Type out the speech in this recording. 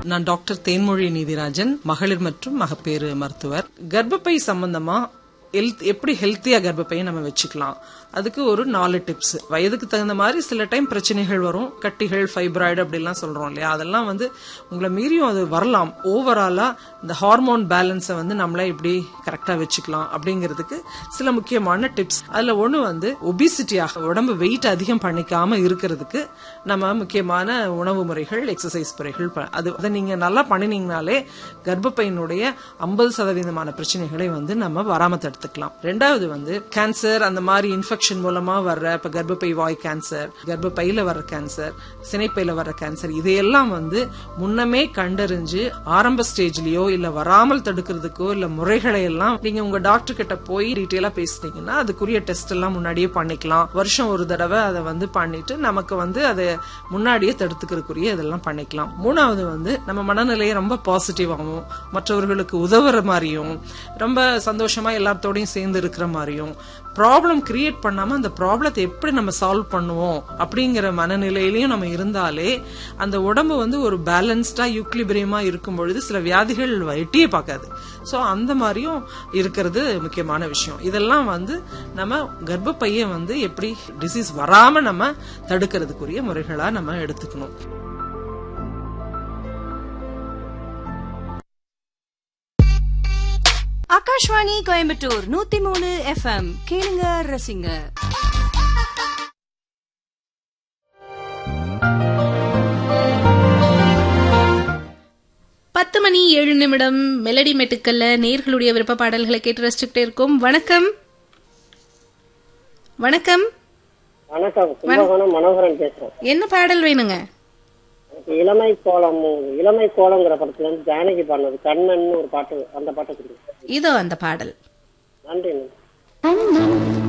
நான் டாக்டர் தேன்மொழி நீதிராஜன் மகளிர் மற்றும் மகப்பேறு மருத்துவர் கர்ப்பப்பை சம்பந்தமா ஹெல்த் எப்படி ஹெல்த்தியா கர்ப்பப்பையை நம்ம வச்சுக்கலாம் அதுக்கு ஒரு நாலு டிப்ஸ் வயதுக்கு தகுந்த மாதிரி சில டைம் பிரச்சனைகள் வரும் கட்டிகள் ஃபைப்ராய்டு அப்படிலாம் சொல்றோம் இல்லையா அதெல்லாம் வந்து உங்களை மீறியும் அது வரலாம் ஓவராலா இந்த ஹார்மோன் பேலன்ஸை வந்து நம்மளே எப்படி கரெக்டா வச்சுக்கலாம் அப்படிங்கிறதுக்கு சில முக்கியமான டிப்ஸ் அதுல ஒண்ணு வந்து ஒபிசிட்டியாக உடம்பு வெயிட் அதிகம் பண்ணிக்காம இருக்கிறதுக்கு நம்ம முக்கியமான உணவு முறைகள் எக்ஸசைஸ் முறைகள் ப- அது அதை நீங்க நல்லா பண்ணினீங்கனாலே கர்ப்பப்பையினுடைய ஐம்பது சதவீதமான பிரச்சனைகளை வந்து நம்ம வராம தடுத்துக்கலாம் ரெண்டாவது வந்து கேன்சர் அந்த மாதிரி இன்ஃபெக்ஷன் மூலமா வர்ற இப்ப கர்ப்பப்பை வாய் கேன்சர் கர்ப்பப்பையில வர்ற கேன்சர் சினைப்பையில வர்ற கேன்சர் இதையெல்லாம் வந்து முன்னமே கண்டறிஞ்சு ஆரம்ப ஸ்டேஜ்லயோ இல்ல வராமல் தடுக்கிறதுக்கோ இல்ல முறைகளை எல்லாம் நீங்க உங்க டாக்டர் கிட்ட போய் டீட்டெயிலா பேசுனீங்கன்னா அதுக்குரிய டெஸ்ட் எல்லாம் முன்னாடியே பண்ணிக்கலாம் வருஷம் ஒரு தடவை அதை வந்து பண்ணிட்டு நமக்கு வந்து அதை முன்னாடியே தடுத்துக்கிறதுக்குரிய இதெல்லாம் பண்ணிக்கலாம் மூணாவது வந்து நம்ம மனநிலையை ரொம்ப பாசிட்டிவாகவும் மற்றவர்களுக்கு உதவுற மாதிரியும் ரொம்ப சந்தோஷமா எல்லாத்தோடையும் சேர்ந்து இருக்கிற மாதிரியும் ப்ராப்ளம் கிரியேட் பண்ணாம அந்த ப்ராப்ளத்தை எப்படி நம்ம சால்வ் பண்ணுவோம் அப்படிங்கிற மனநிலையிலயும் நம்ம இருந்தாலே அந்த உடம்பு வந்து ஒரு பேலன்ஸ்டா யூக்லிபிரியமா இருக்கும் பொழுது சில வியாதிகள் எட்டியே பார்க்காது சோ அந்த மாதிரியும் இருக்கிறது முக்கியமான விஷயம் இதெல்லாம் வந்து நம்ம கர்ப்பப்பையை வந்து எப்படி டிசீஸ் வராம நம்ம தடுக்கிறதுக்குரிய முறைகளா நம்ம எடுத்துக்கணும் ஆகாஷ்வாணி கோயம்புத்தூர் நூத்தி மூணு எஃப்எம் கேளுங்க ரசிங்க பத்து மணி ஏழு நிமிடம் மெலடி மெட்டுக்கல்ல நேர்களுடைய விருப்ப பாடல்களை கேட்டு ரசிச்சுக்கிட்டே இருக்கோம் வணக்கம் வணக்கம் வணக்கம் கும்பகோணம் மனோகரன் பேசுறேன் என்ன பாடல் வேணுங்க எனக்கு இளமை கோலம் இளமை கோலங்கிற படத்துல இருந்து ஜானகி பாடினது கண்ணன் ஒரு பாட்டு அந்த பாட்டை கொடுங்க இதோ அந்த பாடல் நன்றி கண்ணன்